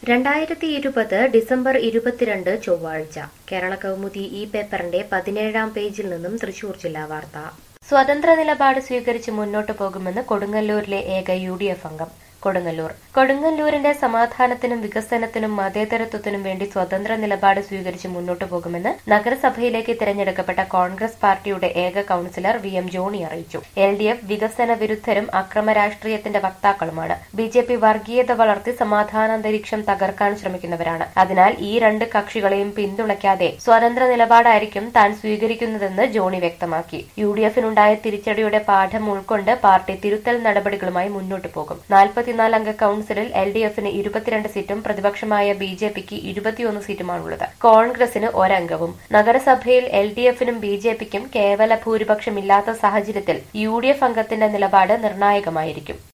രണ്ടായിരത്തി ഇരുപത് ഡിസംബർ ഇരുപത്തിരണ്ട് ചൊവ്വാഴ്ച കേരള കൗമുദി ഈ പേപ്പറിന്റെ പതിനേഴാം പേജിൽ നിന്നും തൃശൂർ ജില്ലാ വാർത്ത സ്വതന്ത്ര നിലപാട് സ്വീകരിച്ച് മുന്നോട്ടു പോകുമെന്ന് കൊടുങ്ങല്ലൂരിലെ ഏക യു ഡി എഫ് അംഗം കൊടുങ്ങല്ലൂർ കൊടുങ്ങല്ലൂരിന്റെ സമാധാനത്തിനും വികസനത്തിനും മതേതരത്വത്തിനും വേണ്ടി സ്വതന്ത്ര നിലപാട് സ്വീകരിച്ച് മുന്നോട്ടു പോകുമെന്ന് നഗരസഭയിലേക്ക് തിരഞ്ഞെടുക്കപ്പെട്ട കോൺഗ്രസ് പാർട്ടിയുടെ ഏക കൌൺസിലർ വി എം ജോണി അറിയിച്ചു എൽ ഡി എഫ് വികസന വിരുദ്ധരും അക്രമ രാഷ്ട്രീയത്തിന്റെ വക്താക്കളുമാണ് ബി ജെ പി വർഗീയത വളർത്തി സമാധാനാന്തരീക്ഷം തകർക്കാൻ ശ്രമിക്കുന്നവരാണ് അതിനാൽ ഈ രണ്ട് കക്ഷികളെയും പിന്തുണയ്ക്കാതെ സ്വതന്ത്ര നിലപാടായിരിക്കും താൻ സ്വീകരിക്കുന്നതെന്ന് ജോണി വ്യക്തമാക്കി യു ഡി എഫിനുണ്ടായ തിരിച്ചടിയുടെ പാഠം ഉൾക്കൊണ്ട് പാർട്ടി തിരുത്തൽ നടപടികളുമായി മുന്നോട്ടു പോകും നാൽപ്പത്തിനാല് അംഗ കൌൺസിലിൽ എൽ ഡി എഫിന് ഇരുപത്തിരണ്ട് സീറ്റും പ്രതിപക്ഷമായ ബി ജെ പിക്ക് ഇരുപത്തിയൊന്ന് സീറ്റുമാണുള്ളത് കോൺഗ്രസിന് ഒരംഗവും നഗരസഭയിൽ എൽ ഡി എഫിനും ബി ജെ പിക്കും കേവല ഭൂരിപക്ഷമില്ലാത്ത സാഹചര്യത്തിൽ യു ഡി എഫ് അംഗത്തിന്റെ നിലപാട് നിർണായകമായിരിക്കും